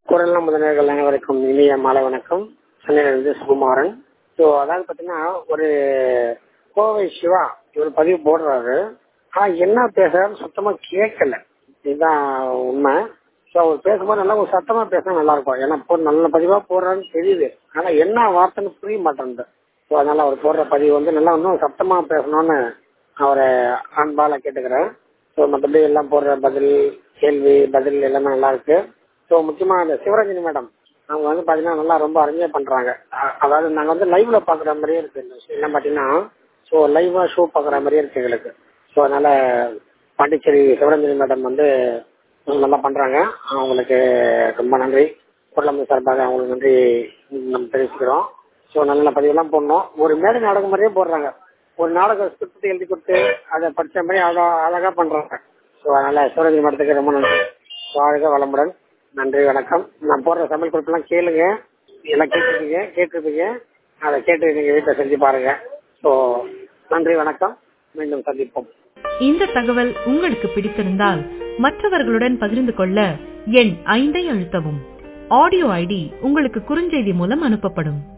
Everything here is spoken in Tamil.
குரல் முதல்வர்கள் அனைவருக்கும் இனிய மாலை வணக்கம் சென்னையிலிருந்து சுகுமாரன் ஸோ அதாவது பார்த்தீங்கன்னா ஒரு கோவை சிவா இவர் பதிவு போடுறாரு ஆனா என்ன பேசுறாருன்னு சுத்தமா கேட்கல இதுதான் உண்மை ஸோ அவர் பேசும்போது நல்லா ஒரு சத்தமா பேசினா நல்லா இருக்கும் ஏன்னா போ நல்ல பதிவா போடுறான்னு தெரியுது ஆனா என்ன வார்த்தைன்னு புரிய மாட்டேங்குது ஸோ அதனால அவர் போடுற பதிவு வந்து நல்லா இன்னும் சத்தமா பேசணும்னு அவரை அன்பால கேட்டுக்கிறேன் ஸோ மற்றபடி எல்லாம் போடுற பதில் கேள்வி பதில் எல்லாமே நல்லா இருக்கு ஸோ முக்கியமா அந்த சிவரஞ்சனி மேடம் அவங்க வந்து பாத்தீங்கன்னா நல்லா ரொம்ப அருமையா பண்றாங்க அ- அதாவது நாங்க வந்து லைவ்ல பாக்குற மாதிரியே இருக்கு இந்த விஷயம் என்ன பாத்தீங்கன்னா ஸோ லைவா ஷோ பாக்குற மாதிரியே இருக்கு எங்களுக்கு ஸோ அதனால பாண்டிச்சேரி சிவரஞ்சனி மேடம் வந்து நல்லா பண்றாங்க அவங்களுக்கு ரொம்ப நன்றி பொருளாதார சார்பாக அவங்களுக்கு நன்றி நம்ம தெரிவிச்சுக்கிறோம் ஸோ நல்ல நல்ல பதிவெல்லாம் போடணும் ஒரு மேடை நாடகம் மாதிரியே போடுறாங்க ஒரு நாடக ஸ்கிரிப்ட் எழுதி கொடுத்து அதை படிச்ச மாதிரி அழகா அழகா பண்றாங்க ஸோ அதனால சிவரஞ்சனி மேடத்துக்கு ரொம்ப நன்றி வாழ்க வளமுடன் நன்றி வணக்கம் நான் போடுற சமையல் குறிப்பெல்லாம் கேளுங்க எல்லாம் கேட்டிருப்பீங்க கேட்டிருப்பீங்க அதை கேட்டு நீங்க வீட்டில் செஞ்சு பாருங்க ஸோ நன்றி வணக்கம் மீண்டும் சந்திப்போம் இந்த தகவல் உங்களுக்கு பிடித்திருந்தால் மற்றவர்களுடன் பகிர்ந்து கொள்ள எண் ஐந்தை அழுத்தவும் ஆடியோ ஐடி உங்களுக்கு குறுஞ்செய்தி மூலம் அனுப்பப்படும்